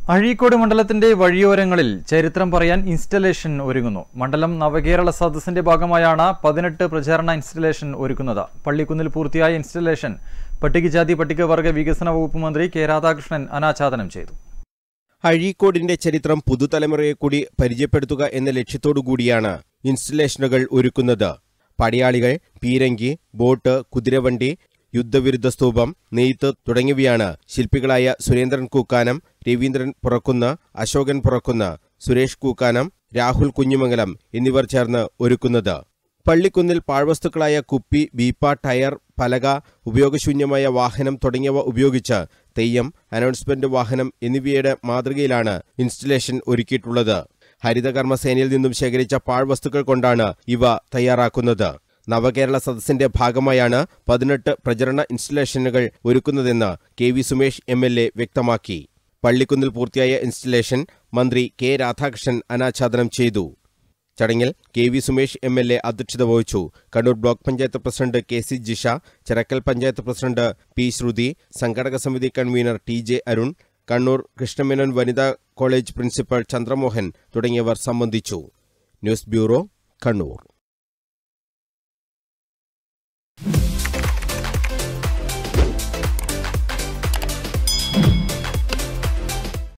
അഴീക്കോട് മണ്ഡലത്തിന്റെ വഴിയോരങ്ങളിൽ ചരിത്രം പറയാൻ ഇൻസ്റ്റലേഷൻ ഒരുങ്ങുന്നു മണ്ഡലം നവകേരള സദസ്സിന്റെ ഭാഗമായാണ് പതിനെട്ട് പ്രചാരണ ഇൻസ്റ്റലേഷൻ ഒരുക്കുന്നത് പള്ളിക്കുന്നിൽ പൂർത്തിയായ ഇൻസ്റ്റലേഷൻ പട്ടികജാതി പട്ടികവർഗ വികസന വകുപ്പ് മന്ത്രി കെ രാധാകൃഷ്ണൻ അനാച്ഛാദനം ചെയ്തു അഴീക്കോടിന്റെ ചരിത്രം പുതുതലമുറയെ കൂടി പരിചയപ്പെടുത്തുക എന്ന ലക്ഷ്യത്തോടു കൂടിയാണ് ഇൻസ്റ്റലേഷനുകൾ ഒരുക്കുന്നത് പടയാളികൾ പീരങ്കി ബോട്ട് കുതിരവണ്ടി യുദ്ധവിരുദ്ധ സ്തൂപം നെയ്ത്ത് തുടങ്ങിയവയാണ് ശില്പികളായ സുരേന്ദ്രൻ കൂക്കാനം രവീന്ദ്രൻ പുറക്കുന്ന് അശോകൻ പുറക്കുന്ന് സുരേഷ് കൂക്കാനം രാഹുൽ കുഞ്ഞിമംഗലം എന്നിവർ ചേർന്ന് ഒരുക്കുന്നത് പള്ളിക്കുന്നിൽ പാഴ്വസ്തുക്കളായ കുപ്പി ബീപ്പ ടയർ പലക ഉപയോഗശൂന്യമായ വാഹനം തുടങ്ങിയവ ഉപയോഗിച്ച് തെയ്യം അനൗൺസ്മെന്റ് വാഹനം എന്നിവയുടെ മാതൃകയിലാണ് ഇൻസ്റ്റലേഷൻ ഒരുക്കിയിട്ടുള്ളത് ഹരിതകർമ്മസേനയിൽ നിന്നും ശേഖരിച്ച പാഴ്വസ്തുക്കൾ കൊണ്ടാണ് ഇവ തയ്യാറാക്കുന്നത് നവകേരള സദസ്സിന്റെ ഭാഗമായാണ് പതിനെട്ട് പ്രചരണ ഇൻസ്റ്റലേഷനുകൾ ഒരുക്കുന്നതെന്ന് K V Sumesh M L A വ്യക്തമാക്കി പള്ളിക്കുന്നിൽ പൂർത്തിയായ ഇൻസ്റ്റലേഷൻ മന്ത്രി കെ രാധാകൃഷ്ണൻ അനാച്ഛാദനം ചെയ്തു ചടങ്ങിൽ K V Sumesh M L A അധ്യക്ഷത വഹിച്ചു Kannur block panchayat president K C Jisha Chirakkal panchayat president P Shruti സംഘടക സമിതി convener T J Arun Kannur Krishna Menon വനിതാ കോളേജ് പ്രിൻസിപ്പൽ ചന്ദ്രമോഹൻ തുടങ്ങിയവർ സംബന്ധിച്ചു ന്യൂസ് ബ്യൂറോ കണ്ണൂർ